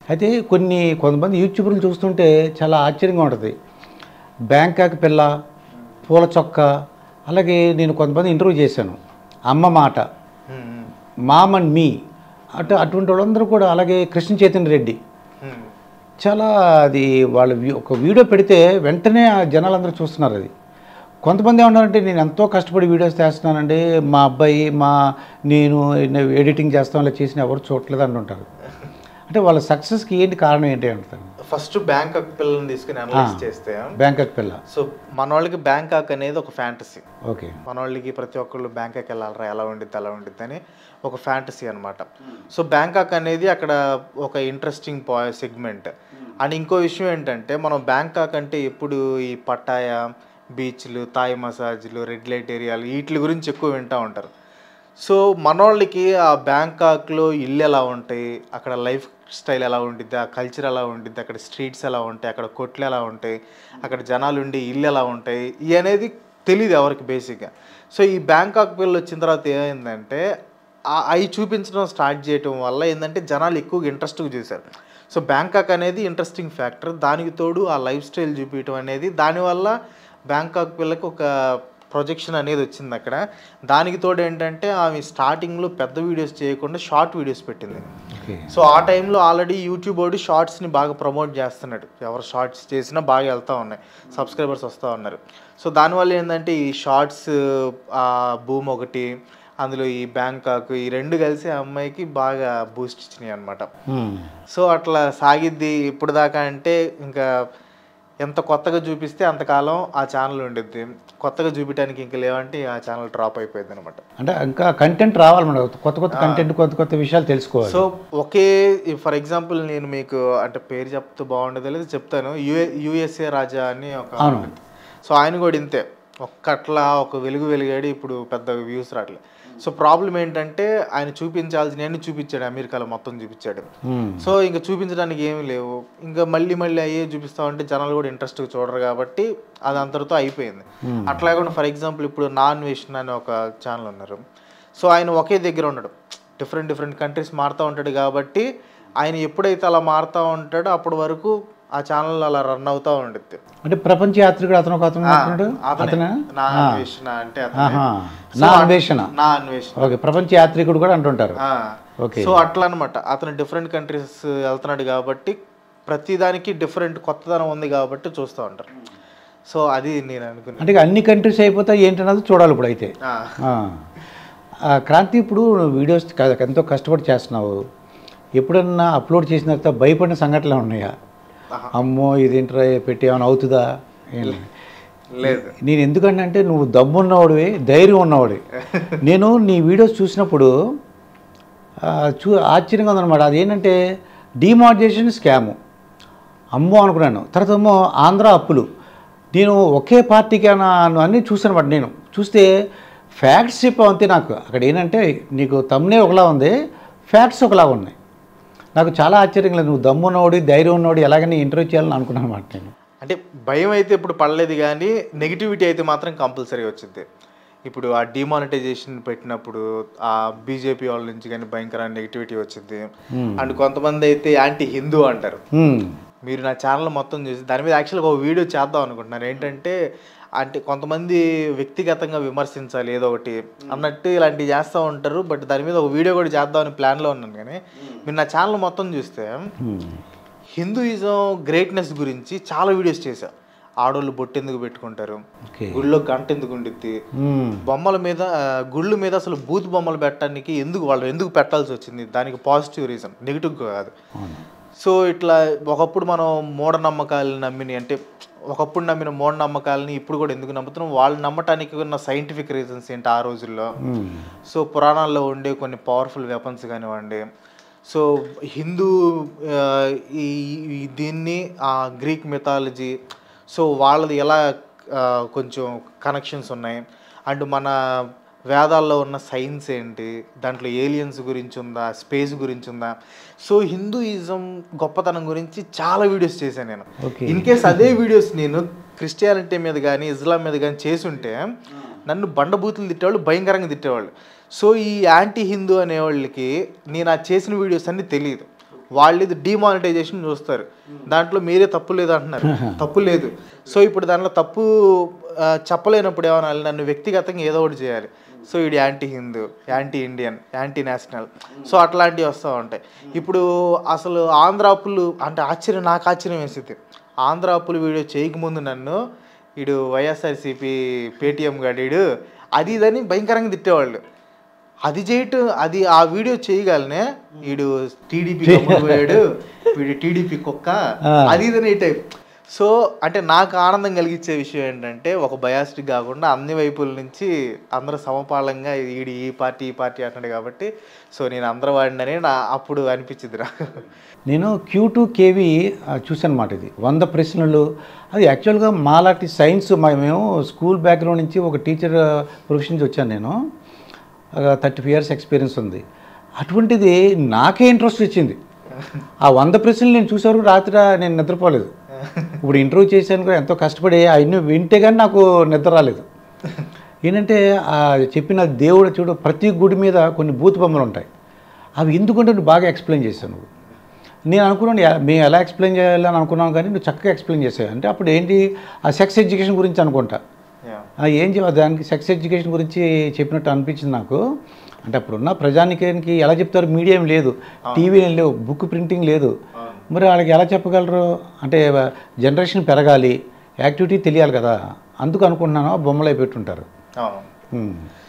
అయితే కొన్ని కొంతమంది యూట్యూబర్లు చూస్తుంటే చాలా ఆశ్చర్యంగా ఉంటుంది బ్యాంకాక్ పిల్ల పూల చొక్క అలాగే నేను కొంతమంది ఇంటర్వ్యూ చేశాను అమ్మ మాట మామ్ అండ్ మీ అటు అటువంటి వాళ్ళందరూ కూడా అలాగే కృష్ణ చైతన్య రెడ్డి చాలా అది వాళ్ళ వీ- ఒక వీడియో పెడితే వెంటనే ఆ జనాలందరూ చూస్తున్నారు అది కొంతమంది ఏమన్నారంటే నేను ఎంతో కష్టపడి వీడియోస్ చేస్తున్నానండి మా అబ్బాయి మా నేను ఎడిటింగ్ చేస్తాం ఇలా చేసిన ఎవరు చూడట్లేదు అంటుంటారు అంటే వాళ్ళ సక్సెస్కి ఏంటి కారణం ఏంటి అంటారు ఫస్ట్ బ్యాంకాక్ పిల్లల్ని తీసుకుని అనలైజ్ చేస్తే బ్యాంకాక్ పిల్ల సో మన వాళ్ళకి బ్యాంకాక్ అనేది ఒక ఫ్యాంటసీ ఓకే మన వాళ్ళకి ప్రతి ఒక్కళ్ళు బ్యాంకాక్ వెళ్ళాలరా ఎలా ఉండిద్ది ఎలా ఉండిద్ది అని ఒక ఫ్యాంటసీ అనమాట సో బ్యాంకాక్ అనేది అక్కడ ఒక ఇంట్రెస్టింగ్ పా సెగ్మెంట్ అండ్ ఇంకో విషయం ఏంటంటే మనం బ్యాంకాక్ అంటే ఎప్పుడు ఈ పట్టాయ బీచ్లు థాయ్ మసాజ్లు రెడ్ లైట్ ఏరియాలు వీటి గురించి ఎక్కువ వింటూ ఉంటారు సో మనోళ్ళకి ఆ బ్యాంకాక్లో ఇల్లు ఎలా ఉంటాయి అక్కడ లైఫ్ స్టైల్ ఎలా ఉండిద్ది ఆ కల్చర్ ఎలా ఉండిద్ది అక్కడ స్ట్రీట్స్ ఎలా ఉంటాయి అక్కడ కొట్లు ఎలా ఉంటాయి అక్కడ జనాలు ఉండి ఇల్లు ఎలా ఉంటాయి ఇవి అనేది తెలియదు ఎవరికి బేసిక్గా సో ఈ బ్యాంకాక్ పిల్లలు వచ్చిన తర్వాత ఏమైందంటే అవి చూపించడం స్టార్ట్ చేయటం వల్ల ఏంటంటే జనాలు ఎక్కువగా ఇంట్రెస్ట్గా చూశారు సో బ్యాంకాక్ అనేది ఇంట్రెస్టింగ్ ఫ్యాక్టర్ దానికి తోడు ఆ లైఫ్ స్టైల్ చూపించడం అనేది దానివల్ల బ్యాంకాక్ పిల్లకి ఒక ప్రొజెక్షన్ అనేది వచ్చింది అక్కడ దానికి తోడు ఏంటంటే ఆమె స్టార్టింగ్లో పెద్ద వీడియోస్ చేయకుండా షార్ట్ వీడియోస్ పెట్టింది ఓకే సో ఆ టైంలో ఆల్రెడీ యూట్యూబ్ వాడు షార్ట్స్ని బాగా ప్రమోట్ చేస్తున్నాడు ఎవరు షార్ట్స్ చేసినా బాగా వెళ్తూ ఉన్నాయి సబ్స్క్రైబర్స్ వస్తూ ఉన్నారు సో దానివల్ల ఏంటంటే ఈ షార్ట్స్ భూమి ఒకటి అందులో ఈ బ్యాంకాక్ ఈ రెండు కలిసి ఆ అమ్మాయికి బాగా బూస్ట్ ఇచ్చినాయి అనమాట సో అట్లా సాగిద్ది ఇప్పుడు దాకా అంటే ఇంకా ఎంత కొత్తగా చూపిస్తే అంతకాలం ఆ ఛానల్ ఉండిద్ది కొత్తగా చూపించడానికి ఇంకా లేవంటే ఆ ఛానల్ డ్రాప్ అయిపోయింది అనమాట అంటే ఇంకా కంటెంట్ రావాలి మనం కొత్త కొత్త కంటెంట్ కొత్త కొత్త విషయాలు తెలుసుకోవాలి సో ఒకే ఫర్ ఎగ్జాంపుల్ నేను మీకు అంటే పేరు చెప్తూ బాగుండదు లేదు చెప్తాను యుఏ యుఎస్ఏ రాజా అని ఒక అవును. సో ఆయన కూడా ఇంతే ఒక్కట్లా ఒక వెలుగు వెలిగాడు ఇప్పుడు పెద్ద వ్యూస్ రావట్లేదు సో ప్రాబ్లం ఏంటంటే ఆయన చూపించాల్సిన చూపించాడు అమెరికాలో మొత్తం చూపించాడు మ్మ్. సో ఇంకా చూపించడానికి ఏమీ లేవు ఇంకా మళ్ళీ మళ్ళీ అయ్యే చూపిస్తా ఉంటే జనాలు కూడా ఇంట్రెస్ట్ చూడరు కాబట్టి అది అంతటితో అయిపోయింది అట్లా కాకుండా ఫర్ ఎగ్జాంపుల్ ఇప్పుడు నాన్ వేషన్ అని ఒక ఛానల్ ఉన్నారు సో ఆయన ఒకే దగ్గర ఉండడు డిఫరెంట్ డిఫరెంట్ కంట్రీస్ మారుతూ ఉంటాడు కాబట్టి ఆయన ఎప్పుడైతే అలా మారుతూ ఉంటాడో అప్పటి వరకు ఆ ఛానల్ అలా రన్ అవుతూ ఉండిద్ది అంటే ప్రపంచ యాత్రికుడు అతను ఒక అతను అంటున్నాడు అతనే అతనా నా అన్వేషణ అంటే అతనే. ఆహా. సో నా అట్- అన్వేషణ నా అన్వేషణ ఓకే ప్రపంచ యాత్రికుడు కూడా అంటుంటారు ఆ. ఓకే. సో అట్లా అనమాట అతను డిఫరెంట్ కంట్రీస్ వెళ్తున్నాడు కాబట్టి ప్రతిదానికి డిఫరెంట్ కొత్తదనం ఉంది కాబట్టి చూస్తూ ఉంటారు సో అది నేను అనుకున్నాను అంటే ఇక అన్ని కంట్రీస్ అయిపోతాయి ఏంటన్నది చూడాలి ఇప్పుడు అయితే ఆ. ఆ. ఆ, క్రాంతి ఇప్పుడు నువ్వు వీడియోస్ క- ఎంతో కష్టపడి చేస్తున్నావు ఎప్పుడన్నా అప్లోడ్ చేసిన తర్వాత భయపడిన సంఘటనలు ఉన్నాయా ఆహా. అమ్మో ఇదేంట్రా పెట్టి ఏమైనా అవుతుందా ఏం? లేదు నేను ఎందుకంటే నువ్వు దమ్మున్నవాడివి ధైర్యం ఉన్నవాడి నేను నీ వీడియోస్ చూసినప్పుడు ఆ, చూ ఆశ్చర్యంగా ఉందన్నమాట అదేంటంటే డిమార్జేషన్ స్కాము అమ్మో అనుకున్నాను తర్వాత ఏమో ఆంధ్ర అప్పులు నేను ఒకే పార్టీకి అన్న అన్నీ చూసాను అనమాట నేను చూస్తే ఫ్యాక్ట్స్ చెప్పావు అంతే నాకు అక్కడ ఏంటంటే నీకు తమ్నే ఒకలా ఉంది ఫ్యాక్ట్స్ ఒకలా ఉన్నాయి నాకు చాలా ఆశ్చర్యంగా లేదు నువ్వు దమ్మున్నవాడి ధైర్యం ఉన్నవాడు ఎలాగని ఇంటర్వ్యూ చేయాలని అనుకున్నాను అనమాట నేను అంటే భయం అయితే ఇప్పుడు పడలేదు కానీ నెగిటివిటీ అయితే మాత్రం కంపల్సరీ వచ్చింది ఇప్పుడు ఆ డిమానిటైజేషన్ పెట్టినప్పుడు ఆ బీజేపీ వాళ్ళ నుంచి కానీ భయంకర నెగిటివిటీ వచ్చింది అండ్ కొంతమంది అయితే యాంటీ హిందూ అంటారు హ్మ్. మీరు నా ఛానల్ మొత్తం చూసి దాని మీద యాక్చువల్గా ఒక వీడియో చేద్దాం అనుకుంటున్నాను ఏంటంటే అంటే కొంతమంది వ్యక్తిగతంగా విమర్శించాలి ఏదో ఒకటి అన్నట్టు ఇలాంటివి చేస్తూ ఉంటారు బట్ దాని మీద ఒక వీడియో కూడా చేద్దామని ప్లాన్లో ఉన్నాను కానీ మీరు నా ఛానల్ మొత్తం చూస్తే హ్మ్. హిందూయిజం గ్రేట్నెస్ గురించి చాలా వీడియోస్ చేశా ఆడోళ్ళు బొట్టు ఎందుకు పెట్టుకుంటారు ఓకే గుళ్ళో గంట ఎందుకు ఉండిద్ది హ్మ్. బొమ్మల మీద ఆ, గుళ్ళు మీద అసలు బూత్ బొమ్మలు పెట్టడానికి ఎందుకు వాళ్ళు ఎందుకు పెట్టాల్సి వచ్చింది దానికి పాజిటివ్ రీజన్ నెగిటివ్ కాదు అవును సో ఇట్లా ఒకప్పుడు మనం మూఢనమ్మకాలు నమ్మిని అంటే ఒకప్పుడు నమ్మిన మూఢనమ్మకాలని ఇప్పుడు కూడా ఎందుకు నమ్ముతున్నాం వాళ్ళు నమ్మటానికి ఉన్న సైంటిఫిక్ రీజన్స్ ఏంటి ఆ రోజుల్లో హ్మ్. సో పురాణాల్లో ఉండే కొన్ని పవర్ఫుల్ వెపన్స్ కానివ్వండి సో హిందూ ఆ, ఈ ఈ- దీన్ని ఆ గ్రీక్ మిథాలజీ సో వాళ్ళది ఎలా ఆ, కొంచెం కనెక్షన్స్ ఉన్నాయి అండ్ మన వేదాల్లో ఉన్న సైన్స్ ఏంటి దాంట్లో ఏలియన్స్ గురించి ఉందా స్పేస్ గురించి ఉందా సో హిందూయిజం గొప్పతనం గురించి చాలా వీడియోస్ చేశాను నేను ఓకే ఇన్ కేస్ అదే వీడియోస్ నేను క్రిస్టియానిటీ మీద కానీ ఇస్లాం మీద కానీ చేసుంటే నన్ను బండబూతులు తిట్టేవాళ్ళు భయంకరంగా తిట్టేవాళ్ళు సో ఈ యాంటీ హిందూ అనేవాళ్ళకి నేను ఆ చేసిన వీడియోస్ అన్నీ తెలియదు వాళ్ళు ఇది డిమానిటైజేషన్ చూస్తారు దాంట్లో మీరే తప్పు లేదు అంటున్నారు తప్పు లేదు సో ఇప్పుడు దాంట్లో తప్పు ఆ, చెప్పలేనప్పుడు ఏమనాలి నన్ను వ్యక్తిగతంగా ఏదో ఒకటి చేయాలి సో ఇది anti Hindu anti Indian anti national so అట్లాంటివి వస్తూ ఉంటాయి ఇప్పుడు అసలు ఆంధ్ర అప్పులు అంటే ఆశ్చర్యం నాకు ఆశ్చర్యం వేసింది ఆంధ్ర అప్పులు వీడియో చేయకముందు నన్ను వీడు వైఎస్ఆర్సీపీ పేటిఎం గడీడు అది ఇదని భయంకరంగా తిట్టేవాళ్ళు అది చేయటం అది ఆ వీడియో చేయగలనే వీడు టీడీపీ పోయాడు వీడు టీడీపీ కుక్క అది ఇదని ఈ టైప్ సో అంటే నాకు ఆనందం కలిగించే విషయం ఏంటంటే ఒక బయాస్డ్ కాకుండా అన్ని వైపుల నుంచి అందరూ సమపాలంగా వీడు ఈ పార్టీ ఈ పార్టీ అంటున్నాడు కాబట్టి సో నేను అందరూ వాడినని నా అప్పుడు అనిపించింది నాకు నేను క్యూ టు కేవీ చూశాను మాట ఇది వంద ప్రశ్నలు అది యాక్చువల్గా మాలాంటి సైన్స్ మా- మేము స్కూల్ బ్యాక్గ్రౌండ్ నుంచి ఒక టీచర్ ప్రొఫెషన్ నుంచి వచ్చాను నేను థర్టీ ఫైవ్ ఇయర్స్ ఎక్స్పీరియన్స్ ఉంది అటువంటిది నాకే ఇంట్రెస్ట్ వచ్చింది ఆ వంద ప్రశ్నలు నేను చూసేవరకు రాత్రి నేను నిద్రపోలేదు ఇప్పుడు ఇంటర్వ్యూ చేశాను కూడా ఎంతో కష్టపడి అవన్నీ వింటే కానీ నాకు నిద్ర రాలేదు ఏంటంటే ఆ చెప్పిన దేవుడు చూడు ప్రతి గుడి మీద కొన్ని బూత్ బొమ్మలు ఉంటాయి అవి ఎందుకంటే నువ్వు బాగా ఎక్స్ప్లెయిన్ చేశావు నువ్వు నేను అనుకున్నాను ఎ- మేము ఎలా ఎక్స్ప్లెయిన్ చేయాలని అనుకున్నాం కానీ నువ్వు చక్కగా ఎక్స్ప్లెయిన్ చేసావు అంటే అప్పుడు ఏంటి ఆ సెక్స్ ఎడ్యుకేషన్ గురించి అనుకుంటా Yeah. ఆ ఏం చెప్ప దానికి సెక్స్ ఎడ్యుకేషన్ గురించి చెప్పినట్టు అనిపించింది నాకు అంటే అప్పుడున్న ప్రజానికానికి ఎలా చెప్తారు మీడియం లేదు టీవీ లేవు బుక్ ప్రింటింగ్ లేదు మరి వాళ్ళకి ఎలా చెప్పగలరు అంటే జనరేషన్ పెరగాలి యాక్టివిటీ తెలియాలి కదా అందుకు అనుకుంటున్నాను బొమ్మలు అయి పెట్టుంటారు అవును ఉమ్.